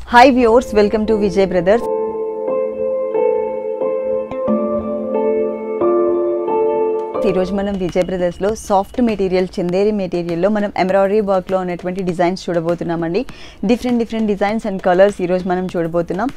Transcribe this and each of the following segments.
hi viewers welcome to Vijay brothers ఈరోజు మనం విజయ్ బ్రదర్స్లో సాఫ్ట్ మెటీరియల్ చందేరి మెటీరియల్లో మనం ఎంబ్రాయిడరీ వర్క్లో ఉన్నటువంటి డిజైన్స్ చూడబోతున్నామండి different different designs and colours ఈరోజు మనం చూడబోతున్నాం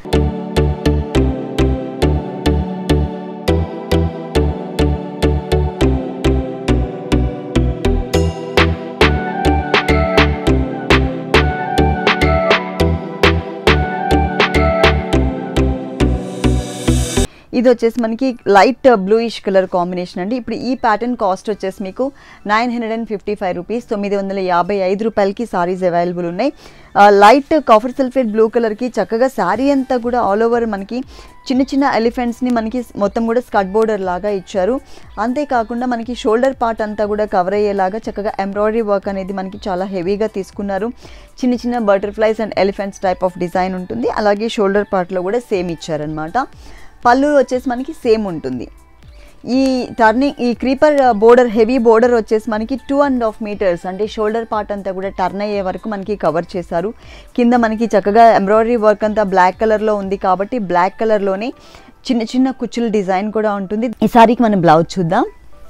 ఇది వచ్చేసి మనకి లైట్ బ్లూయిష్ కలర్ కాంబినేషన్ అండి ఇప్పుడు ఈ ప్యాటర్న్ కాస్ట్ వచ్చేసి మీకు nine hundred and fifty five rupees తొమ్మిది వందల యాభై ఐదు రూపాయలకి సారీస్ అవైలబుల్ ఉన్నాయి లైట్ కాఫర్ సల్ఫేట్ బ్లూ కలర్కి చక్కగా శారీ అంతా కూడా ఆల్ ఓవర్ మనకి చిన్న చిన్న ఎలిఫెంట్స్ని మనకి మొత్తం కూడా స్కట్ బోర్డర్ లాగా ఇచ్చారు అంతేకాకుండా మనకి షోల్డర్ పార్ట్ అంతా కూడా కవర్ అయ్యేలాగా చక్కగా ఎంబ్రాయిడరీ వర్క్ అనేది మనకి చాలా హెవీగా తీసుకున్నారు చిన్న చిన్న butterflies and elephants type of design ఉంటుంది అలాగే షోల్డర్ పార్ట్లో కూడా సేమ్ ఇచ్చారనమాట పళ్ళు వచ్చేసి మనకి సేమ్ ఉంటుంది ఈ టర్నింగ్ ఈ క్రీపర్ బోర్డర్ హెవీ బోర్డర్ వచ్చేసి మనకి టూ అండ్ హాఫ్ మీటర్స్ అంటే షోల్డర్ పార్ట్ అంతా కూడా టర్న్ అయ్యే వరకు మనకి కవర్ చేశారు కింద మనకి చక్కగా ఎంబ్రాయిడరీ వర్క్ అంతా బ్లాక్ కలర్లో ఉంది కాబట్టి బ్లాక్ కలర్లోనే చిన్న చిన్న కుచ్చుల డిజైన్ కూడా ఉంటుంది ఈ సారీకి మనం బ్లౌజ్ చూద్దాం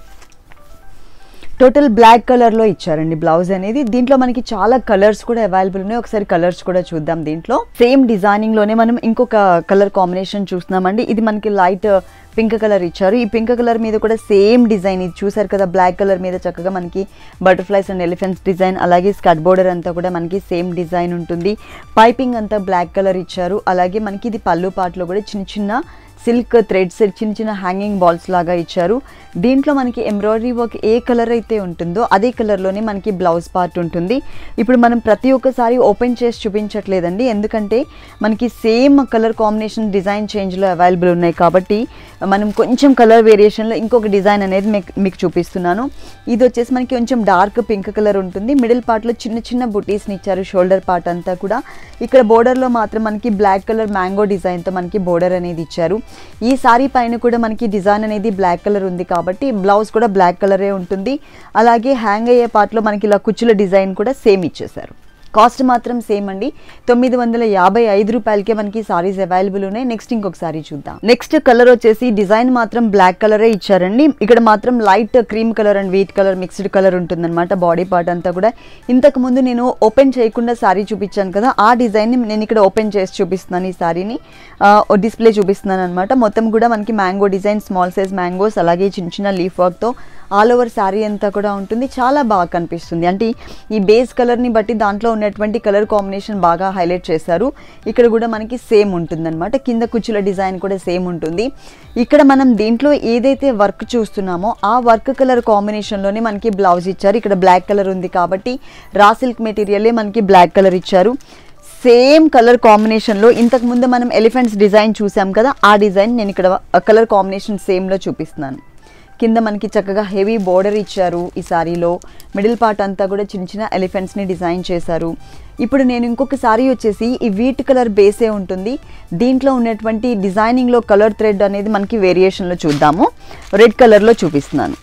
టోటల్ బ్లాక్ కలర్లో ఇచ్చారండి బ్లౌజ్ అనేది దీంట్లో మనకి చాలా కలర్స్ కూడా అవైలబుల్ ఉన్నాయి ఒకసారి కలర్స్ కూడా చూద్దాం దీంట్లో సేమ్ డిజైనింగ్లోనే మనం ఇంకొక కలర్ కాంబినేషన్ చూస్తున్నామండి ఇది మనకి లైట్ పింక్ కలర్ ఇచ్చారు ఈ పింక్ కలర్ మీద కూడా సేమ్ డిజైన్ ఇది చూసారు కదా బ్లాక్ కలర్ మీద చక్కగా మనకి బటర్ఫ్లైస్ అండ్ ఎలిఫెంట్స్ డిజైన్ అలాగే స్కట్ బోర్డర్ అంతా కూడా మనకి సేమ్ డిజైన్ ఉంటుంది పైపింగ్ అంతా బ్లాక్ కలర్ ఇచ్చారు అలాగే మనకి ఇది పళ్ళు పాటలో కూడా చిన్న చిన్న సిల్క్ థ్రెడ్స్ చిన్న చిన్న హ్యాంగింగ్ బాల్స్ లాగా ఇచ్చారు దీంట్లో మనకి ఎంబ్రాయిడరీ వర్క్ ఏ కలర్ అయితే ఉంటుందో అదే కలర్లోనే మనకి బ్లౌజ్ పార్ట్ ఉంటుంది ఇప్పుడు మనం ప్రతి ఒక్కసారి ఓపెన్ చేసి చూపించట్లేదండి ఎందుకంటే మనకి సేమ్ కలర్ కాంబినేషన్ డిజైన్ చేంజ్లో అవైలబుల్ ఉన్నాయి కాబట్టి మనం కొంచెం కలర్ వేరియేషన్లో ఇంకొక డిజైన్ అనేది మీకు మీకు చూపిస్తున్నాను ఇది వచ్చేసి మనకి కొంచెం డార్క్ పింక్ కలర్ ఉంటుంది మిడిల్ పార్ట్లో చిన్న చిన్న బుటీస్ని ఇచ్చారు షోల్డర్ పార్ట్ అంతా కూడా ఇక్కడ బోర్డర్లో మాత్రం మనకి బ్లాక్ కలర్ మ్యాంగో డిజైన్తో మనకి బోర్డర్ అనేది ఇచ్చారు ఈ సారీ పైన కూడా మనకి డిజైన్ అనేది బ్లాక్ కలర్ ఉంది కాబట్టి బ్లౌజ్ కూడా బ్లాక్ కలరే ఉంటుంది అలాగే హ్యాంగ్ అయ్యే పార్ట్లో మనకి ఇలా కుచ్చుల డిజైన్ కూడా సేమ్ ఇచ్చేసారు కాస్ట్ మాత్రం సేమ్ అండి తొమ్మిది వందల యాభై ఐదు రూపాయలకే మనకి సారీస్ అవైలబుల్ ఉన్నాయి నెక్స్ట్ ఇంకొక సారీ చూద్దాం నెక్స్ట్ కలర్ వచ్చేసి డిజైన్ మాత్రం బ్లాక్ కలరే ఇచ్చారండి ఇక్కడ మాత్రం light cream colour and wheat colour mixed colour ఉంటుందన్నమాట బాడీ పార్ట్ అంతా కూడా ఇంతకు ముందు నేను ఓపెన్ చేయకుండా సారీ చూపించాను కదా ఆ డిజైన్ని నేను ఇక్కడ ఓపెన్ చేసి చూపిస్తున్నాను ఈ సారీని డిస్ప్లే చూపిస్తున్నాను అనమాట మొత్తం కూడా మనకి mango design small size mangoes అలాగే చిన్న చిన్న లీఫ్ వర్క్తో ఆల్ ఓవర్ శారీ అంతా కూడా ఉంటుంది చాలా బాగా కనిపిస్తుంది అంటే ఈ బేస్ కలర్ని బట్టి దాంట్లో ఉన్నటువంటి కలర్ కాంబినేషన్ బాగా హైలైట్ చేశారు ఇక్కడ కూడా మనకి సేమ్ ఉంటుందన్నమాట కింద కుచ్చుల డిజైన్ కూడా సేమ్ ఉంటుంది ఇక్కడ మనం దీంట్లో ఏదైతే వర్క్ చూస్తున్నామో ఆ వర్క్ కలర్ కాంబినేషన్లోనే మనకి బ్లౌజ్ ఇచ్చారు ఇక్కడ బ్లాక్ కలర్ ఉంది కాబట్టి రా సిల్క్ మెటీరియలే మనకి బ్లాక్ కలర్ ఇచ్చారు సేమ్ కలర్ కాంబినేషన్లో ఇంతకుముందు మనం ఎలిఫెంట్స్ డిజైన్ చూసాం కదా ఆ డిజైన్ నేను ఇక్కడ కలర్ కాంబినేషన్ సేమ్లో చూపిస్తున్నాను కింద మనకి చక్కగా హెవీ బోర్డర్ ఇచ్చారు ఈ సారీలో మిడిల్ పార్ట్ అంతా కూడా చిన్న చిన్న ఎలిఫెంట్స్ని డిజైన్ చేశారు ఇప్పుడు నేను ఇంకొక సారీ వచ్చేసి ఈ వీట్ కలర్ బేసే ఉంటుంది దీంట్లో ఉన్నటువంటి డిజైనింగ్లో కలర్ థ్రెడ్ అనేది మనకి వేరియేషన్లో చూద్దాము రెడ్ కలర్లో చూపిస్తున్నాను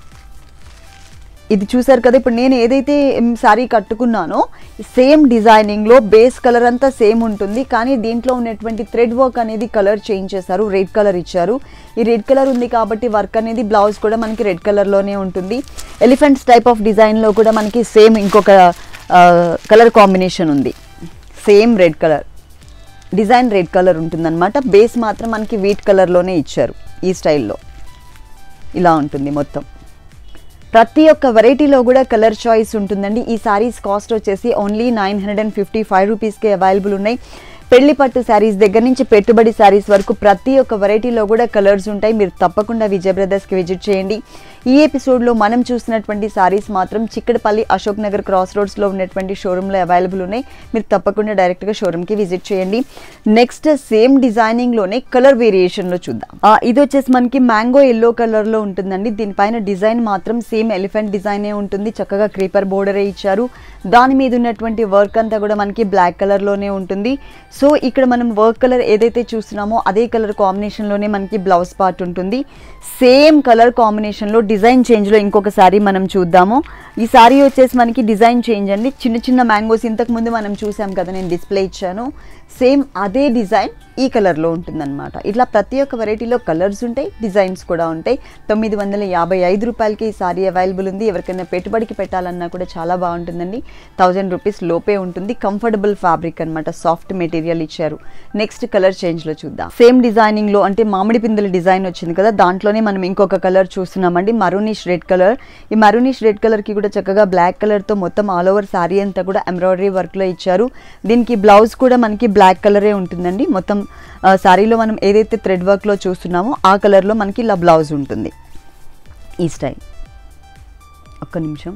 ఇది చూసారు కదా ఇప్పుడు నేను ఏదైతే శారీ కట్టుకున్నానో సేమ్ డిజైనింగ్లో బేస్ కలర్ అంతా సేమ్ ఉంటుంది కానీ దీంట్లో ఉన్నటువంటి థ్రెడ్ వర్క్ అనేది కలర్ చేంజ్ చేశారు రెడ్ కలర్ ఇచ్చారు ఈ రెడ్ కలర్ ఉంది కాబట్టి వర్క్ అనేది బ్లౌజ్ కూడా మనకి రెడ్ కలర్లోనే ఉంటుంది ఎలిఫెంట్స్ టైప్ ఆఫ్ డిజైన్లో కూడా మనకి సేమ్ ఇంకొక కలర్ కాంబినేషన్ ఉంది same red colour design red colour ఉంటుందన్నమాట బేస్ మాత్రం మనకి వీట్ కలర్లోనే ఇచ్చారు ఈ స్టైల్లో ఇలా ఉంటుంది మొత్తం ప్రతి ఒక్క వెరైటీలో కూడా కలర్ చాయిస్ ఉంటుందండి ఈ సారీస్ కాస్ట్ వచ్చేసి only nine hundred and fifty five రూపీస్కి అవైలబుల్ ఉన్నాయి పెళ్లి పట్టు శారీస్ దగ్గర నుంచి పెట్టుబడి శారీస్ వరకు ప్రతి ఒక్క వెరైటీలో కూడా కలర్స్ ఉంటాయి మీరు తప్పకుండా విజయ్ బ్రదర్స్కి విజిట్ చేయండి ఈ ఎపిసోడ్లో మనం చూసినటువంటి శారీస్ మాత్రం చిక్కడపల్లి అశోక్ నగర్ క్రాస్ రోడ్స్లో ఉన్నటువంటి షోరూంలో అవైలబుల్ ఉన్నాయి మీరు తప్పకుండా డైరెక్ట్గా షోరూమ్కి విజిట్ చేయండి నెక్స్ట్ సేమ్ డిజైనింగ్లోనే కలర్ వేరియేషన్లో చూద్దాం ఆ, ఇది వచ్చేసి మనకి మ్యాంగో ఎల్లో కలర్లో ఉంటుందండి దీనిపైన డిజైన్ మాత్రం సేమ్ ఎలిఫెంట్ డిజైనే ఉంటుంది చక్కగా క్రీపర్ బోర్డరే ఇచ్చారు దాని మీద ఉన్నటువంటి వర్క్ అంతా కూడా మనకి బ్లాక్ కలర్లోనే ఉంటుంది సో ఇక్కడ మనం వర్క్ కలర్ ఏదైతే చూస్తున్నామో అదే కలర్ కాంబినేషన్లోనే మనకి బ్లౌజ్ పార్ట్ ఉంటుంది సేమ్ కలర్ కాంబినేషన్లో డిజైన్ చేంజ్లో ఇంకొకసారి మనం చూద్దాము ఈ సారీ వచ్చేసి మనకి డిజైన్ చేంజ్ అండి చిన్న చిన్న మ్యాంగోస్ ఇంతకు ముందు మనం చూసాం కదా నేను డిస్ప్లే ఇచ్చాను సేమ్ అదే డిజైన్ ఈ కలర్లో ఉంటుందన్నమాట ఇట్లా ప్రతి ఒక్క వెరైటీలో కలర్స్ ఉంటాయి డిజైన్స్ కూడా ఉంటాయి తొమ్మిది వందల యాభై ఐదు రూపాయలకి ఈ సారీ అవైలబుల్ ఉంది ఎవరికైనా పెట్టుబడికి పెట్టాలన్నా కూడా చాలా బాగుంటుందండి థౌజండ్ రూపీస్ లోపే ఉంటుంది కంఫర్టబుల్ ఫ్యాబ్రిక్ అనమాట సాఫ్ట్ మెటీరియల్ ఇచ్చారు నెక్స్ట్ కలర్ చేంజ్లో చూద్దాం సేమ్ డిజైనింగ్లో అంటే మామిడి పిందెల డిజైన్ వచ్చింది కదా దాంట్లోనే మనం ఇంకొక కలర్ చూస్తున్నామండి మరూనిష్ రెడ్ కలర్ ఈ మరూనిష్ రెడ్ కలర్కి కూడా చక్కగా బ్లాక్ కలర్తో మొత్తం ఆల్ ఓవర్ శారీ అంతా కూడా ఎంబ్రాయిడరీ వర్క్లో ఇచ్చారు దీనికి బ్లౌజ్ కూడా మనకి బ్లాక్ కలరే ఉంటుందండి మొత్తం ఆ, శారీలో మనం ఏదైతే థ్రెడ్ వర్క్లో చూస్తున్నామో ఆ కలర్లో మనకి ఇలా బ్లౌజ్ ఉంటుంది ఈ స్టైల్ ఒక్క నిమిషం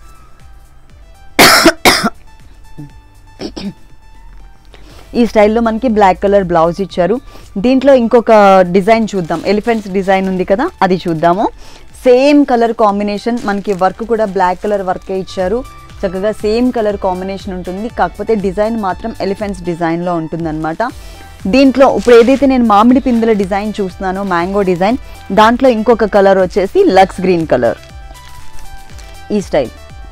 ఈ స్టైల్లో మనకి బ్లాక్ కలర్ బ్లౌజ్ ఇచ్చారు దీంట్లో ఇంకొక డిజైన్ చూద్దాం ఎలిఫెంట్స్ డిజైన్ ఉంది కదా అది చూద్దాము సేమ్ కలర్ కాంబినేషన్ మనకి వర్క్ కూడా బ్లాక్ కలర్ వర్కే ఇచ్చారు చక్కగా సేమ్ కలర్ కాంబినేషన్ ఉంటుంది కాకపోతే డిజైన్ మాత్రం ఎలిఫెంట్స్ డిజైన్లో ఉంటుందన్నమాట దీంట్లో ఇప్పుడు ఏదైతే నేను మామిడి పిందుల డిజైన్ చూస్తున్నానో మ్యాంగో డిజైన్ దాంట్లో ఇంకొక కలర్ వచ్చేసి లక్స్ గ్రీన్ కలర్ ఈ స్టైల్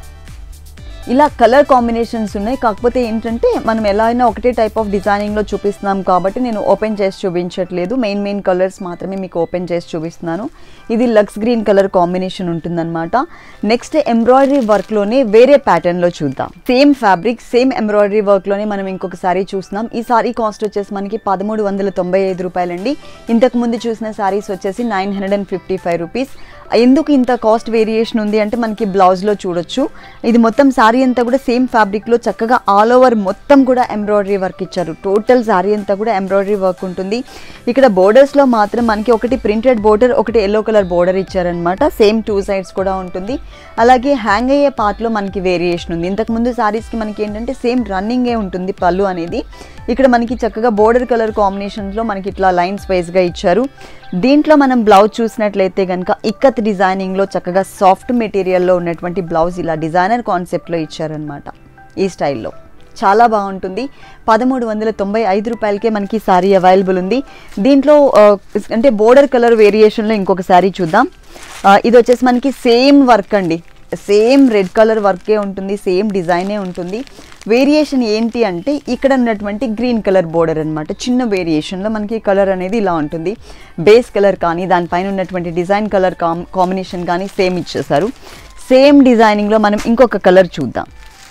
ఇలా కలర్ కాంబినేషన్స్ ఉన్నాయి కాకపోతే ఏంటంటే మనం ఎలా అయినా ఒకటే టైప్ ఆఫ్ డిజైనింగ్లో చూపిస్తున్నాం కాబట్టి నేను ఓపెన్ చేసి చూపించట్లేదు మెయిన్ మెయిన్ కలర్స్ మాత్రమే మీకు ఓపెన్ చేసి చూపిస్తున్నాను ఇది లక్స్ గ్రీన్ కలర్ కాంబినేషన్ ఉంటుందన్నమాట నెక్స్ట్ ఎంబ్రాయిడరీ వర్క్లోనే వేరే ప్యాటర్న్లో చూద్దాం సేమ్ ఫ్యాబ్రిక్ సేమ్ ఎంబ్రాయిడరీ వర్క్లోనే మనం ఇంకొక సారీ చూస్తున్నాం ఈ సారీ కాస్ట్ వచ్చేసి మనకి పదమూడు వందల తొంభై ఐదు రూపాయలండి ఇంతకు ముందు చూసిన సారీస్ వచ్చేసి nine hundred and fifty five rupees ఎందుకు ఇంత కాస్ట్ వేరియేషన్ ఉంది అంటే మనకి బ్లౌజ్లో చూడొచ్చు ఇది మొత్తం శారీ అంతా కూడా సేమ్ ఫ్యాబ్రిక్లో చక్కగా ఆల్ ఓవర్ మొత్తం కూడా ఎంబ్రాయిడరీ వర్క్ ఇచ్చారు టోటల్ శారీ అంతా కూడా ఎంబ్రాయిడరీ వర్క్ ఉంటుంది ఇక్కడ బోర్డర్స్లో మాత్రం మనకి ఒకటి ప్రింటెడ్ బోర్డర్ ఒకటి ఎల్లో కలర్ బోర్డర్ ఇచ్చారనమాట సేమ్ టూ సైడ్స్ కూడా ఉంటుంది అలాగే హ్యాంగ్ అయ్యే పార్ట్లో మనకి వేరియేషన్ ఉంది ఇంతకుముందు శారీస్కి మనకి ఏంటంటే సేమ్ రన్నింగే ఉంటుంది పళ్ళు అనేది ఇక్కడ మనకి చక్కగా బోర్డర్ కలర్ కాంబినేషన్స్లో మనకి ఇట్లా లైన్స్ వైజ్గా ఇచ్చారు దీంట్లో మనం బ్లౌజ్ చూసినట్లయితే కనుక ఇక్కత్ డిజైనింగ్లో చక్కగా సాఫ్ట్ మెటీరియల్లో ఉన్నటువంటి బ్లౌజ్ ఇలా డిజైనర్ కాన్సెప్ట్లో ఇచ్చారనమాట ఈ స్టైల్లో చాలా బాగుంటుంది పదమూడు వందల తొంభై ఐదు రూపాయలకే మనకి సారీ అవైలబుల్ ఉంది దీంట్లో ఆ, అంటే బోర్డర్ కలర్ వేరియేషన్లో ఇంకొక సారీ చూద్దాం ఆ, ఇది వచ్చేసి మనకి సేమ్ వర్క్ అండి సేమ్ రెడ్ కలర్ వర్కే ఉంటుంది సేమ్ డిజైనే ఉంటుంది వేరియేషన్ ఏంటి అంటే ఇక్కడ ఉన్నటువంటి గ్రీన్ కలర్ బోర్డర్ అనమాట చిన్న వేరియేషన్లో మనకి కలర్ అనేది ఇలా ఉంటుంది బేస్ కలర్ కానీ దానిపైన ఉన్నటువంటి డిజైన్ కలర్ కాం కాంబినేషన్ కానీ సేమ్ ఇచ్చేసారు సేమ్ డిజైనింగ్లో మనం ఇంకొక కలర్ చూద్దాం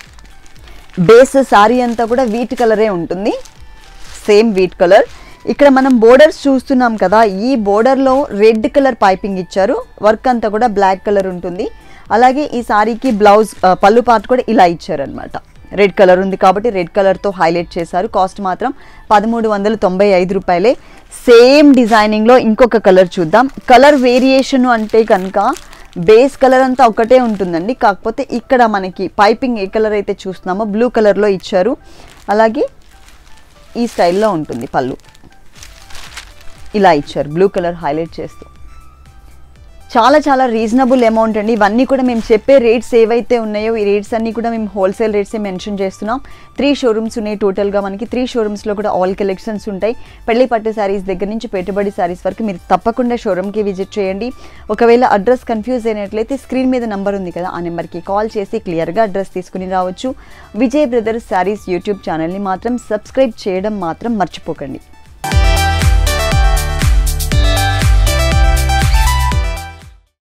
బేస్ సారీ అంతా కూడా వీట్ కలరే ఉంటుంది సేమ్ వీట్ కలర్ ఇక్కడ మనం బోర్డర్స్ చూస్తున్నాం కదా ఈ బోర్డర్లో రెడ్ కలర్ పైపింగ్ ఇచ్చారు వర్క్ అంతా కూడా బ్లాక్ కలర్ ఉంటుంది అలాగే ఈ సారీకి బ్లౌజ్ ఆ, పళ్ళు పార్ట్ కూడా ఇలా ఇచ్చారనమాట రెడ్ కలర్ ఉంది కాబట్టి రెడ్ కలర్తో హైలైట్ చేశారు కాస్ట్ మాత్రం పదమూడు వందల తొంభై ఐదు రూపాయలే సేమ్ డిజైనింగ్లో ఇంకొక కలర్ చూద్దాం కలర్ వేరియేషన్ అంటే కనుక బేస్ కలర్ అంతా ఒకటే ఉంటుందండి కాకపోతే ఇక్కడ మనకి పైపింగ్ ఏ కలర్ అయితే చూస్తున్నామో బ్లూ కలర్లో ఇచ్చారు అలాగే ఈ స్టైల్లో ఉంటుంది పళ్ళు ఇలా ఇచ్చారు బ్లూ కలర్ హైలైట్ చేస్తూ చాలా చాలా రీజనబుల్ అమౌంట్ అండి ఇవన్నీ కూడా మేము చెప్పే రేట్స్ ఏవైతే ఉన్నాయో ఈ రేట్స్ అన్నీ కూడా మేము హోల్సేల్ రేట్సే మెన్షన్ చేస్తున్నాం త్రీ షోరూమ్స్ ఉన్నాయి టోటల్గా మనకి త్రీ షోరూమ్స్లో కూడా ఆల్ కలెక్షన్స్ ఉంటాయి పెళ్లి పట్టు శారీస్ దగ్గర నుంచి పెట్టుబడి శారీస్ వరకు మీరు తప్పకుండా షోరూమ్కి విజిట్ చేయండి ఒకవేళ అడ్రస్ కన్ఫ్యూజ్ అయినట్లయితే స్క్రీన్ మీద నెంబర్ ఉంది కదా ఆ నెంబర్కి కాల్ చేసి క్లియర్గా అడ్రస్ తీసుకుని రావచ్చు విజయ్ బ్రదర్స్ శారీస్ యూట్యూబ్ ఛానల్ని మాత్రం సబ్స్క్రైబ్ చేయడం మాత్రం మర్చిపోకండి